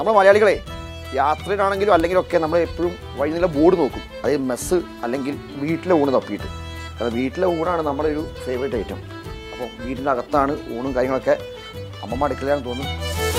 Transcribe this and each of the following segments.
നമ്മൾ മലയാളികളെ യാത്രയിലാണെങ്കിലും അല്ലെങ്കിലും ഒക്കെ നമ്മൾ എപ്പോഴും വഴി നില ബോർഡ് നോക്കും അതായത് മെസ്സ് അല്ലെങ്കിൽ വീട്ടിലെ ഊണ് തപ്പിയിട്ട് കാരണം വീട്ടിലെ ഊണാണ് നമ്മുടെ ഒരു ഫേവറേറ്റ് ഐറ്റം അപ്പോൾ വീടിൻ്റെ അകത്താണ് ഊണും കാര്യങ്ങളൊക്കെ അമ്മമ്മ അടുക്കളയാണെന്ന് തോന്നുന്നു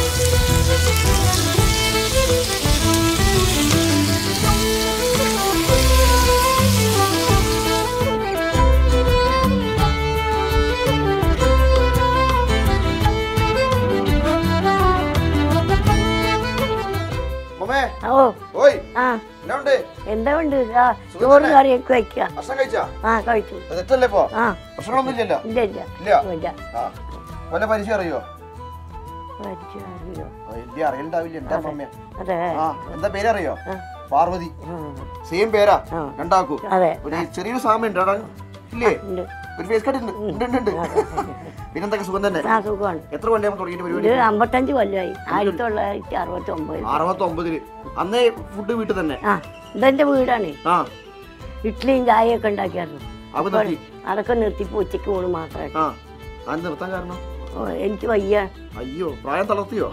അമ്മമ്മേ ഓ ഓയ് ആ എന്നാ ഉണ്ട് എന്താ ഉണ്ട് ആ ചോറ് കറിയൊക്കെ വയ്ക്കുക ഭക്ഷണം കഴിച്ചാ ആ കഴിച്ചു അത് തെറ്റല്ലേ ഇപ്പോ ആ പ്രശ്നമൊന്നും ഇല്ലല്ലോ ഇല്ല ഇല്ല ഇല്ല ഇല്ല ആ വല്ല പരിചയം അറിയോ കഴിച്ചു അറിയോ വലിയ അറിയലുണ്ടാവില്ല എന്താ അമ്മമ്മ അതെ ആ എന്താ പേരറിയോ ആ. പാർവതി ഉം. സെയിം പേരാ ആ. രണ്ടാക്കൂ അതെ ഒരു ചെറിയൊരു സാമ്യം ഉണ്ട് ഇല്ലേ ഉണ്ട് ഒരു ഫേസ് കട്ട് ഉണ്ട് ഉണ്ട് ഉണ്ട് ഉണ്ട് പിന്നെന്തൊക്കെ സുഖം തന്നെ ആ സുഖമാണ് എത്ര കൊല്ലം തുടങ്ങിയിട്ട് ഇത് പരിപാടി അമ്പത്തഞ്ച് കൊല്ലമായി ആയിരത്തി തൊള്ളായിരത്തി അറുപത്തി ഒമ്പത് അറുപത്തി ഒമ്പതില് അന്നേ ഫുഡ് വീട്ടിൽ തന്നെ ആ ഇതെന്റെ വീടാണ് ആ ഇഡ്ഡലിയും ചായയൊക്കെ ഉണ്ടാക്കിയായിരുന്നു അപ്പൊ നിർത്തി അതൊക്കെ നിർത്തിപ്പോ ഉച്ചയ്ക്ക് ഊണ് മാത്രമായിട്ട് ആ അത് നിർത്താൻ കാരണം ഓ, എനിക്ക് വയ്യ അയ്യോ പ്രായം തളർത്തിയോ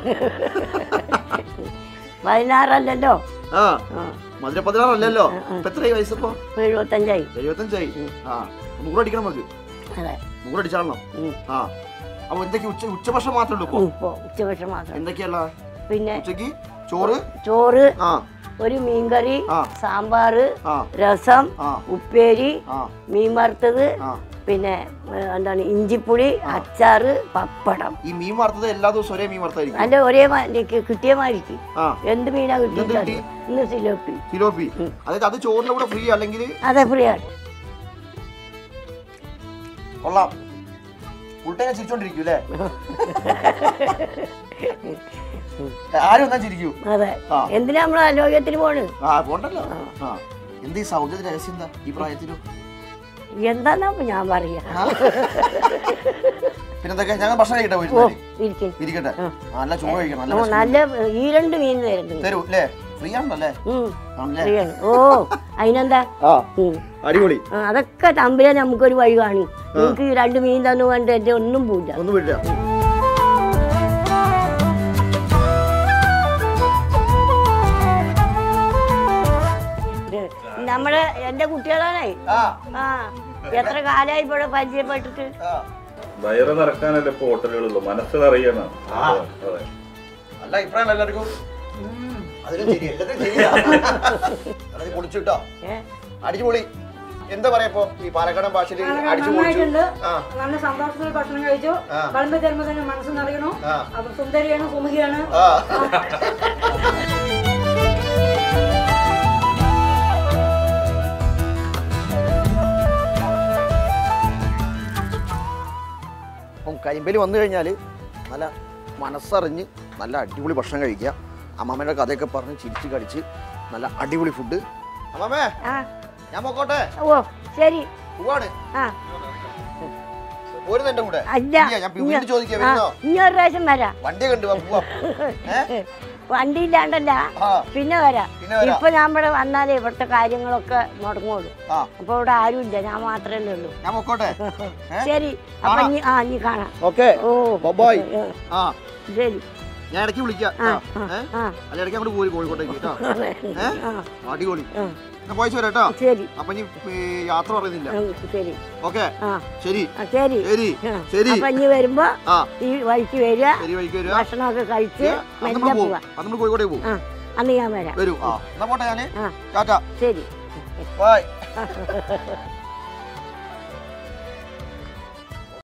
പതിനാറല്ലല്ലോ ആ ആ മധുര പതിനാറല്ലല്ലോ ഇപ്പൊ എത്രയായി വയസ്സിപ്പോ ഇപ്പൊ എഴുപത്തഞ്ചായി എഴുപത്തഞ്ചായി ആ നൂറടിക്കണം നമുക്ക് അതെ നൂറടിച്ചാളണം ഉം. ആ അപ്പൊ എന്തൊക്കെ ഉച്ച ഉച്ചഭക്ഷണം മാത്രമേ ഉള്ളൂ ഇപ്പൊ ഇപ്പോ ഉച്ചഭക്ഷണം മാത്രം എന്തൊക്കെയല്ല പിന്നെ ഉച്ചക്ക് ചോറ് ചോറ് ആ ഒരു മീൻകറി ആ. സാമ്പാറ് ആ രസം ആ ഉപ്പേരി ആ മീൻ വറുത്തത് ആ പിന്നെ ഏ, എന്താണ് ഇഞ്ചിപ്പുളി അച്ചാറ് പപ്പടം ഈ മീൻ വറുത്തത് എല്ലാ ദിവസവും ഒരേ മീൻ വറുത്തായിരിക്കും അല്ല ഒരേ മാതിരി കിട്ടിയ മാതിരിക്ക് ആ എന്ത് മീനാ എന്ത് കിട്ടിയത് കിട്ടി? ഇന്ന് സിലോപ്പി സിലോപ്പി അതായത് അത് ചോറിന്റെ കൂടെ ഫ്രീ അല്ലെങ്കിൽ അതെ ഫ്രീയാണ് കൊള്ളാം ഫുൾ ടൈം ചിരിച്ചോണ്ടിരിക്കും അല്ലേ ആരും എന്നാ ചിരിക്കൂ അതെ ആ. എന്തിനാ നമ്മൾ ആരോഗ്യത്തിന് പോണ് ആ പോണ്ടല്ലോ ആ എന്ത് ഈ സൗന്ദര്യ രഹസ്യം എന്താ ഈ പ്രായത്തിലും എന്താന്നാ ഇപ്പൊ ഞാൻ പറയാ ആ? പിന്നെന്തൊക്കെ ഞങ്ങൾ ഭക്ഷണം കഴിക്കട്ടെ ഓ പോയിട്ട് ഇരിക്കും ഇരിക്കട്ടെ നല്ല ചോറ് കഴിക്കണം നല്ല ഓ വിശപ്പ്. നല്ല ഈ രണ്ട് മീൻ തരുന്നു തരൂ അല്ലേ ഫ്രീ ആണല്ലേ ഉം ആണല്ലേ ഫ്രീയാണ് ഓ അതിനെന്താ ആ ഉം. അടിപൊളി ആ, അതൊക്കെ തമ്പിലെ നമുക്കൊരു വഴി കാണും നിങ്ങൾക്ക് ഈ രണ്ട് മീൻ തന്നു കൊണ്ട് എന്റെ ഒന്നും പോയില്ല ഒന്നും വിടില്ല നമ്മള് എന്റെ കുട്ടികളാണേ ആ ആ എത്ര കാലായി ഇവിടെ പരിചയപ്പെട്ടിട്ട് ആ. വയറ് നിറക്കാനല്ലേ ഇപ്പൊ ഹോട്ടലുകളുള്ളൂ മനസ്സ് നിറയണം ആ. അതെ നല്ല അഭിപ്രായം എല്ലാവർക്കും അതിലും ശരി എല്ലാത്തിനും ശരിയാ അത് പൊളിച്ചു കിട്ടോ ഏ? അടിച്ചു പൊളി എന്താ പറയാ ഇപ്പൊ ഈ പാലക്കാടൻ ഭാഷയിൽ അടിച്ചു പൊളിച്ചു നന്നായിട്ടുണ്ട് ആ നല്ല സന്തോഷത്തിൽ ഭക്ഷണം കഴിച്ചു ആ. വിളമ്പി തരുമ്പോ തന്നെ മനസ്സ് നിറയണു ആ. അപ്പൊ സുന്ദരിയാണ് സുമുഖിയാണ് ആ അപ്പം കരിമ്പലി വന്നു കഴിഞ്ഞാൽ നല്ല മനസ്സറിഞ്ഞ് നല്ല അടിപൊളി ഭക്ഷണം കഴിക്കുക അമ്മാമ്മേൻ്റെ കഥയൊക്കെ പറഞ്ഞ് ചിരിച്ച് കടിച്ച് നല്ല അടിപൊളി ഫുഡ് അമ്മാമ്മേ ആ ഞാൻ പോക്കോട്ടെ ഓ ശരി പോവാണ് ആ പോരുന്നു എൻ്റെ കൂടെ അല്ല ഇല്ല, ഞാൻ വീണ്ടും ചോദിക്കാം ആ, വരുന്നോ ഇനി ഒരു പ്രാവശ്യം വരാം വണ്ടിയൊക്കെ ഉണ്ട് വാ, പോവാം ഏ വണ്ടി ഇല്ലാണ്ടല്ല ആ പിന്നെ വരാം പിന്നെ വരാം. ഇപ്പൊ ഞാൻ ഇവിടെ വന്നാലേ ഇവിടുത്തെ കാര്യങ്ങളൊക്കെ മുടങ്ങുള്ളൂ ആ അപ്പൊ ഇവിടെ ആരും ഇല്ല ഞാൻ മാത്രമേ ഉള്ളൂ ഞാൻ പൊക്കോട്ടെ ഏ? ശരി അപ്പൊ കാണാം. ഇനി ആ ഇനി കാണാം ഓക്കെ ഓ ബൈ ഏ, ആ ശരി ഞാൻ ഇടയ്ക്ക് വിളിക്കാം ആ കേട്ടോ. ആ ഏ? ആ അല്ല ഇടയ്ക്ക് അങ്ങോട്ട് പോയി കോഴിക്കോട്ടേക്ക് കേട്ടോ ഏ? ആ അടിപൊളി ആ. എന്നാ പോയി കേട്ടോ ശരി അപ്പൊ ഇനി ഈ യാത്ര പറയുന്നില്ല ഉം, ശരി ഓക്കെ ആ ശരി ആ, ശരി ശരി ആ. ശരി അപ്പൊ ഇനി വരുമ്പോ ആ ഈ വഴിക്ക് വരിക ശരി വഴിക്ക് വരിക ഭക്ഷണമൊക്കെ കഴിച്ച് അത് മെല്ലെ നമ്മൾ പോകും പോവാ അത് നമ്മൾ കോഴിക്കോട്ടേക്ക് പോകും ആ അന്ന് ഞാൻ വരാം വരൂ ആ എന്നാ പോട്ടെ ഞാന് ആ ടാറ്റ ശരി ബൈ